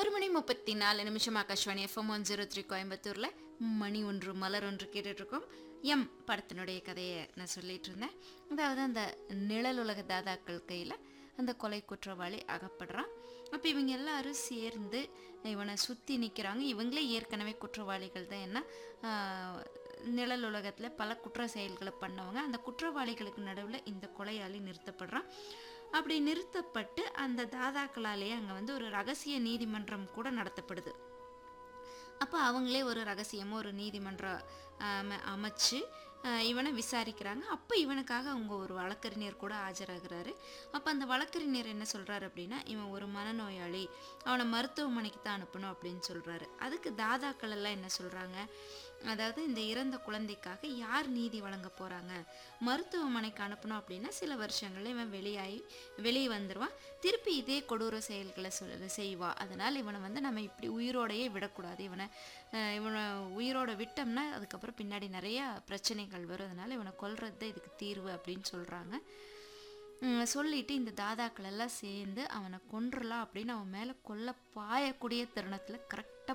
ஒரு மணி முப்பத்தி நாலு நிமிஷம் Akashvani FM one zero three கோயம்புத்தூரில் மணி ஒன்று மலர் ஒன்று கேட்டுட்ருக்கோம் எம் படத்தினுடைய கதையை நான் சொல்லிட்டு இருந்தேன் அதாவது அந்த நிழல் உலக தாதாக்கள் கையில் அந்த கொலை குற்றவாளி அகப்படுறான் அப்போ இவங்க எல்லாரும் சேர்ந்து இவனை சுற்றி நிற்கிறாங்க இவங்களே ஏற்கனவே குற்றவாளிகள் தான் என்ன ஆஹ், நிழல் உலகத்தில் பல குற்ற செயல்களை பண்ணவங்க அந்த குற்றவாளிகளுக்கு நடுவில் இந்த கொலையாளி நிறுத்தப்படுறான் அப்படி நிறுத்தப்பட்டு அந்த தாதாக்களாலேயே அங்கே வந்து ஒரு ரகசிய நீதிமன்றம் கூட நடத்தப்படுது அப்போ அவங்களே ஒரு ரகசியமாக ஒரு நீதிமன்றம் ஆம- அமைச்சு ஆஹ், இவனை விசாரிக்கிறாங்க அப்போ இவனுக்காக அவங்க ஒரு வழக்கறிஞர் கூட ஆஜராகிறாரு அப்போ அந்த வழக்கறிஞர் என்ன சொல்கிறாரு அப்படின்னா இவன் ஒரு மனநோயாளி அவனை மருத்துவமனைக்கு தான் அனுப்பணும் அப்படின்னு சொல்கிறாரு அதுக்கு தாதாக்கள் எல்லாம் என்ன சொல்கிறாங்க அதாவது இந்த இறந்த குழந்தைக்காக யார் நீதி வழங்க போகிறாங்க மருத்துவமனைக்கு அனுப்பணும் அப்படின்னா சில வருஷங்களில் இவன் வெளியாகி வெளியே வந்துடுவான் திருப்பி இதே கொடூர செயல்களை சொல்ல செய்வான் அதனால் இவனை வந்து நம்ம இப்படி உயிரோடையே விடக்கூடாது இவனை அஹ், இவனை உயிரோட விட்டோம்னா அதுக்கப்புறம் பின்னாடி நிறையா பிரச்சனைகள் வரும் அதனால் இவனை கொல்றது தான் இதுக்கு தீர்வு அப்படின்னு சொல்கிறாங்க சொல்லிட்டு இந்த தாதாக்கள் எல்லாம் சேர்ந்து அவனை கொன்றலாம் அப்படின்னு அவன் மேலே கொல்ல பாயக்கூடிய தருணத்தில் கரெக்டாக